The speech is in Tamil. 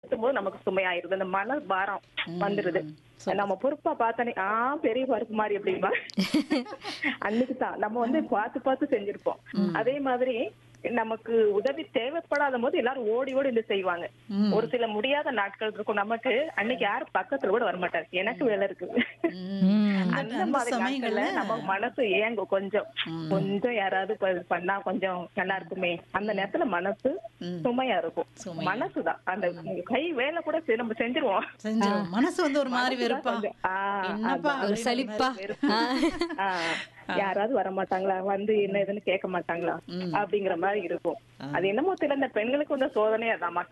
போது நமக்கு சுமையாயிருது இந்த மன பாரம் வந்துருது நம்ம பொறுப்பா பார்த்தனே ஆ பெரிய பருப்பு மாதிரி அப்படிம்பா அன்னைக்கு தான் நம்ம வந்து பார்த்து பார்த்து செஞ்சிருப்போம் அதே மாதிரி நமக்கு உதவி தேவைப்படாத போது எல்லாரும் ஓடி ஓடி இருந்து செய்வாங்க ஒரு சில முடியாத நாட்கள் இருக்கும் நமக்கு அன்னைக்கு யாரும் பக்கத்துல கூட வரமாட்டாரு எனக்கு வேலை இருக்கு அந்த அந்த மாதிரி சமயங்கள்ல நாட்கள்ல நம்ம மனசு ஏங்கும் கொஞ்சம் கொஞ்சம் யாராவது ப- பண்ணா கொஞ்சம் நல்லா இருக்குமே அந்த நேரத்துல மனசு சுமையா இருக்கும் சுமையா. மனசுதான் அந்த கை வேலை கூட செ- நம்ம செஞ்சிருவோம் செஞ்சிரும் மனசு வந்து ஒரு மாதிரி வெறுப்பா கொஞ்சம், ஆ, என்னப்பா அதான். அப்படின்ற சலிப்பா வெறுப்பு. ஆ, யாராவது வர மாட்டாங்களா வந்து என்ன ஏதுன்னு கேட்க மாட்டாங்களா அப்படிங்கிற மாதிரி இருக்கும் அது என்னமோ தெரியல இந்த பெண்களுக்கு வந்து சோதனையா தான்